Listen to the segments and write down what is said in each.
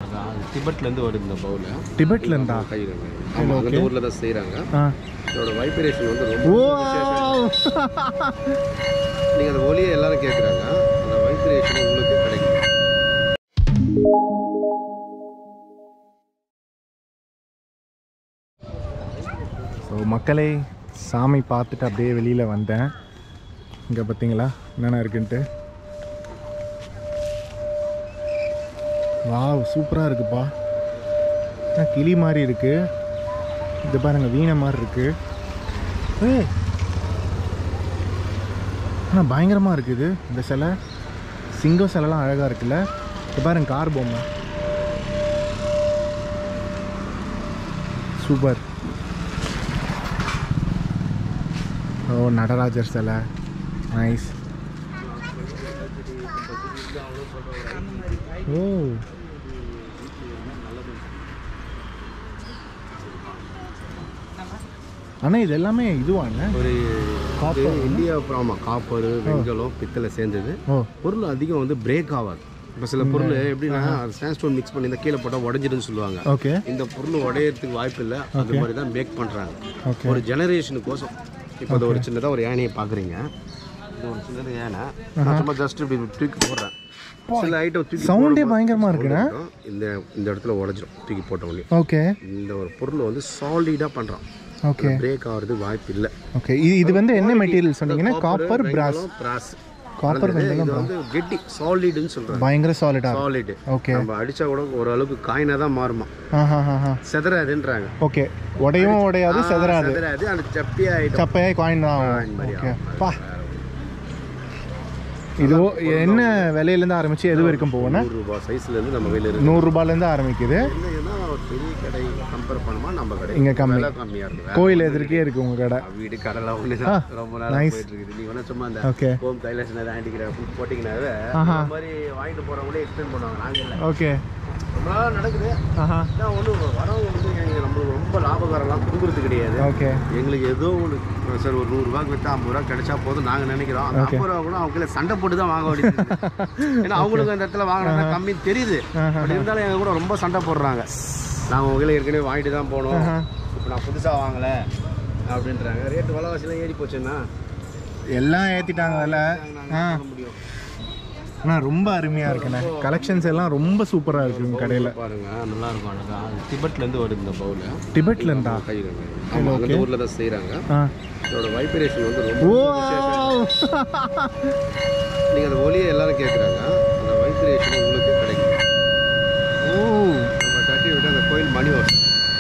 அதான் திபெட்லேருந்து வருது இந்த பவுல் டிபெட்ல இருந்தா கையில் ஆமாம் அந்த ஊரில் தான் செய்கிறாங்க ஆ இதோட வைப்ரேஷன் வந்து ஓ ரொம்ப நீங்கள் அந்த ஒலியை எல்லாரும் கேட்குறாங்க அந்த வைப்ரேஷன் உங்களுக்கு கிடைக்கும் ஸோ மக்களே சாமி பார்த்துட்டு அப்படியே வெளியில் வந்தேன் இங்கே பார்த்தீங்களா என்னென்ன இருக்குன்ட்டு வாவ் சூப்பராக இருக்குப்பா என்ன கிளி மாதிரி இருக்கு இது பாருங்க வீணை மாதிரி இருக்கு ஏய் ஆனால் பயங்கரமாக இருக்குது இந்த சிலை சிங்கம் சிலைலாம் அழகாக இருக்குல்ல இது பாருங்க கார் பொம்மை சூப்பர் ஓ நடராஜர் சிலை நைஸ் ஓ அண்ணா இது எல்லாமே இதுவாண்ணே ஒரு Copper, இது இந்தியா ஆமாம் காப்பர் வெங்கலம் பித்தளை சேர்ந்தது ஓ பொருள் அதிகம் வந்து பிரேக் ஆகாது இப்போ சில பொருள் எப்படின்னா சாண்ட்ஸ்டோன் மிக்ஸ் பண்ணி இந்த கீழே போட்டால் உடஞ்சிடுன்னு சொல்லுவாங்க ஓகே இந்த பொருள் உடையறதுக்கு வாய்ப்பு இல்லை அது மாதிரி தான் மேக் பண்ணுறாங்க ஓகே ஒரு ஜெனரேஷனுக்கோசம் இப்போ இது ஒரு சின்னதாக ஒரு யானையை பார்க்குறீங்க இது ஒரு சின்னது யானை நான் சும்மா ஜஸ்ட் இப்படி தூக்கி போடுறேன் சில ஐட்டம் தூக்கி சவுண்டே போடும்போது பயங்கரமாக இருக்குண்ணே இருக்கும். இந்த இந்த இடத்துல உடஞ்சிரும் தூக்கி போட்ட உடனே ஓகே இந்த ஒரு பொருள் வந்து சாலிடாக பண்ணுறான் ஓகே பிரேக் ஆகிறது வாய்ப்பு இல்லை ஓகே இது இது வந்து என்ன மெட்டீரியல் சொன்னீங்கன்னா காப்பர் பிராஸ் பிராஸ் காப்பர் இது வந்து கெட்டி சாலிடுன்னு சொல்கிறாங்க பயங்கர சாலிடா சாலிடு ஓகே நம்ம அடிச்சா கூட ஓரளவுக்கு காயினாக தான் மாறுமா ஆஹா ஆஹா செதறாதுன்றாங்க ஓகே உடையும் உடையாது செதறாது செதறாது அந்த சப்பியா ஆயிடும் சப்பையாய் காயின் தான் Coin மாதிரி ஓகே ஆகும். பா இது ஓ- என்ன விலையிலேருந்து ஆரம்பிச்சு எது வரைக்கும் போகும்னா நூறு ரூபாய் சைஸ்ல இருந்து நம்ம வெளியில இருக்கு நூறுரூபாலேருந்து ஆரம்பிக்குது என்னன்னா ஒரு பெரிய கடை கம்பேர் பண்ணுமா நம்ம கடை இங்க கம்மி. விலை கம்மியா இருக்கு கோயில் எதிர்க்கே இருக்கு உங்க கடை வீடு கடலாம் ஒன்று ரொம்ப நாளா போயிட்டு இருக்குது நீங்க வேணா சும்மா அந்த ஓகே ஹோம் கைலாசனர் ஹேண்டிகிராஃப்ட் போட்டிங்கனாவே ஆஹா. இந்த மாதிரி வாங்கிட்டு போறவங்களே எக்ஸ்பிளைன் பண்ணுவாங்க நாங்க இல்லை ஓகே ரொம்ப நாளா நடக்குது ஆஹா நான் ஒன்றும் வரவங்க வந்து எங்களுக்கு நம்மளுக்கு ரொம்ப லாபகாரம்லாம் கொடுக்குறது கிடையாது ஓகே எங்களுக்கு ஏதோ ஒன்று சார் ஒரு நூறுரூவாக்கு விற்றா ஐம்பது ரூபா கிடைச்சா போதும் நாங்கள் நினைக்கிறோம் அந்த ஐம்பது ரூபா கூட அவங்க கீழே சண்டை போட்டு தான் வாங்க வேண்டியது இருக்கு. ஏன்னா அவங்களுக்கு அந்த இடத்துல வாங்கினா கம்மி தெரியுது ஆஹா. பட் இருந்தாலும் எங்க கூட ரொம்ப சண்டை போடுறாங்க நாங்கள் உங்களை ஏற்கனவே வாங்கிட்டு தான் போனோம் ஆஹா. இப்போ நான் புதுசாக வாங்கலை அப்படின்றாங்க ரேட்டு விலைவாசிலாம் ஏறி போச்சுன்னா எல்லாம் ஏற்றிட்டாங்க விலை ஆ பண்ண முடியும் அண்ணா ரொம்ப அருமையாக இருக்குண்ணே கலெக்ஷன்ஸ் எல்லாம் ரொம்ப சூப்பராக இருக்கு உங்கள் கடையில் பாருங்க நல்லா இருக்கும் அழகா திபெட்லேருந்து வருது இந்த பவுல் டிபெட்ல இருந்தா கையில் ஆமாம் அந்த ஊரில் தான் செய்கிறாங்க ஆ இதோட வைப்ரேஷன் வந்து ரொம்ப ஓ நீங்கள் அந்த ஒலியை எல்லாரும் கேட்குறாங்க அந்த வைப்ரேஷன் உங்களுக்கு கிடைக்கும் ஓ நம்ம தட்டி விட்டு அந்த கோயில் மணி ஓசை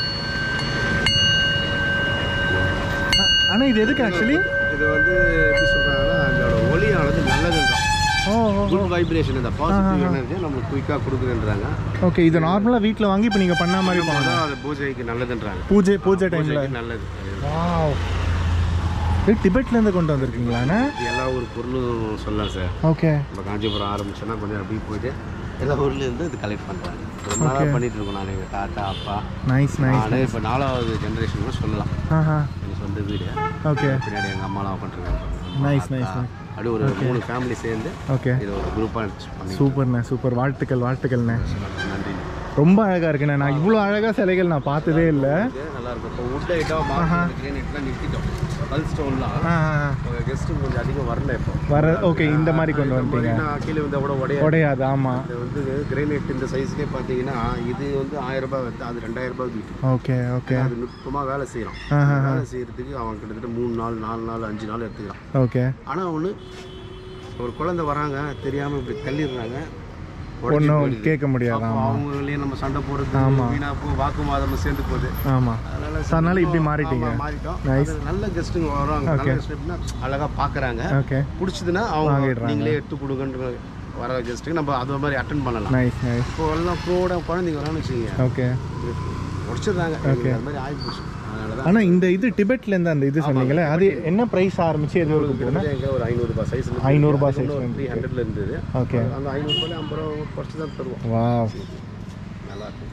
அண்ணா இது எதுக்கு ஆக்சுவலி இது வந்து எப்படி சொல்கிறாங்கன்னா அதோட ஒலியானது நல்லதுன்றான் ஓ ஓ குட் வைப்ரேஷன் இந்த பாசிட்டிவ் எனர்ஜியை நம்மளுக்கு குயிக்காக கொடுக்குறேன்றாங்க ஓகே இது நார்மலாக வீட்டில் வாங்கி இப்போ நீங்கள் பண்ண மாதிரி பண்ணலாம் அதான் அது பூஜைக்கு நல்லதுன்றாங்க பூஜை பூஜை டைமில் பூஜைக்கு நல்லது வாவ் இது டிபெட்லேருந்து கொண்டு வந்திருக்கீங்களாண்ணே இது எல்லா ஒரு பொருளும் சொல்லலாம் சார் ஓகே நம்ம காஞ்சிபுரம் ஆரம்பிச்சோன்னா கொஞ்சம் அப்படியே போயிட்டு எல்லா ஊர்லேருந்து இது கலெக்ட் பண்ணுறாங்க ரொம்ப நாளாக பண்ணிட்டு இருக்கோம் நான் எங்கள் தாத்தா அப்பா நைஸ் நைஸ் நானே இப்போ நாலாவது ஜென்ரேஷன் கூட சொல்லலாம் ஆஹா எனக்கு சொந்த வீடு ஓகே பின்னாடி எங்கள் அம்மாலாம் உட்காந்துருக்காங்க நைஸ் நைஸ் அப்படி ஒரு மூணு ஃபேமிலி சேர்ந்து ஓகே இதை ஒரு குரூப்பாக பண்ணி சூப்பர்ண்ணே சூப்பர் வாழ்த்துக்கள் வாழ்த்துக்கள்ண்ணே நன்றி ரொம்ப அழகாக இருக்குண்ணே நான் இவ்வளோ அழகாக சிலைகள் நான் பார்த்ததே இல்லை இது நல்லா இருக்கும் இப்போ உட் ஐட்டம் மார்க்கெட் கிரேனைட்லாம் நிறுத்திட்டோம் கல் ஸ்டோன்லாம் ஆ ஆ, ஆ. கெஸ்ட்டு கொஞ்சம் அதிகம் வரல இப்போ வர ஓகே இந்த மாதிரி கொண்டு வந்துட்டீங்க நான் கீழே வந்து கூட உடைய உடையாது ஆமாம் இது வந்து கிரேனைட் இந்த சைஸ்லேயே பார்த்தீங்கன்னா இது வந்து ஆயிரம் ரூபாய் வருது அது ரெண்டாயிரம் ரூபாய் விற்கும் ஓகே ஓகே அது நுட்பமாக வேலை செய்கிறான் ஆஹா. வேலை செய்யறதுக்கு அவன் கிட்டத்தட்ட மூணு நாள் நாலு நாள் அஞ்சு நாள் எடுத்துக்கிறான் ஓகே ஆனால் ஒன்று ஒரு குழந்தை வராங்க தெரியாமல் இப்படி தள்ளிடுறாங்க உடஞ்சி ஒன்றும் போயிடுது. கேட்க முடியாது அப்போ ஆமாம் அவங்களே நம்ம சண்டை போடுறது வீணா போ வாக்குவாதம் சேர்ந்து போகுது ஆமாம் அதனால So, அதனால இப்படி மாறிட்டீங்க ஆமா, மாறிட்டோம் Nice. அது நல்ல கெஸ்ட்டுங்க வராங்க நல்ல கெஸ்ட் எப்படின்னா அழகா பாக்குறாங்க ஓகே பிடிச்சதுன்னா அவங்க வாங்கிடுறாங்க. நீங்களே எடுத்து கொடுங்கன்ற வர கெஸ்ட்டுக்கு நம்ம அது மாதிரி அட்டன் பண்ணலாம் நைஸ் நைஸ் இப்போ எல்லாம் கூட குழந்தைங்க வரான்னு வச்சுக்கோங்க ஓகே முடிச்சிடுறாங்க அது மாதிரி ஆகிப்போச்சு அதனால தான் ஆனால் இந்த இது டிபெட்லேருந்து அந்த இது சொன்னீங்களே அது என்ன ப்ரைஸ் ஆரம்பிச்சு எது வரைக்கும் போகுதுன்னா எங்க ஒரு ஐநூறுபா சைஸ் 500 ரூபாய் size த்ரீ ஹண்ட்ரட்ல இருந்தது ஓகே அந்த ஐநூறுபாய் ஐம்பது ரூபா குறைச்சி தான் தருவோம் வா நல்லா இருக்கும்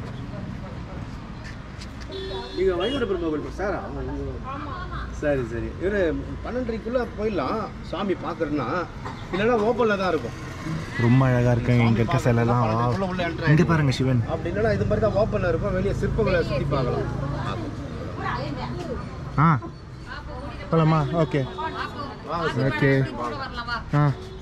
நீங்க வைகுண்ட பெருமாள் சார் சரி சரி இவர் பன்னெண்டரைக்குள்ள போயிடலாம் சாமி பார்க்கறதுனா இல்லைன்னா ஓப்பனில் தான் இருக்கும் ரொம்ப அழகாக இருக்கு இங்கே இருக்க சிலைலாம் வா உள்ள உள்ள enter இங்கே பாருங்க சிவன் அப்படி இல்லைன்னா இது மாதிரி தான் ஓப்பனில் இருக்கும் வெளியே சிற்பங்களை சுற்றி பார்க்கலாம் ஆ போலாமா ஓகே வாங்க ஓகே ஆ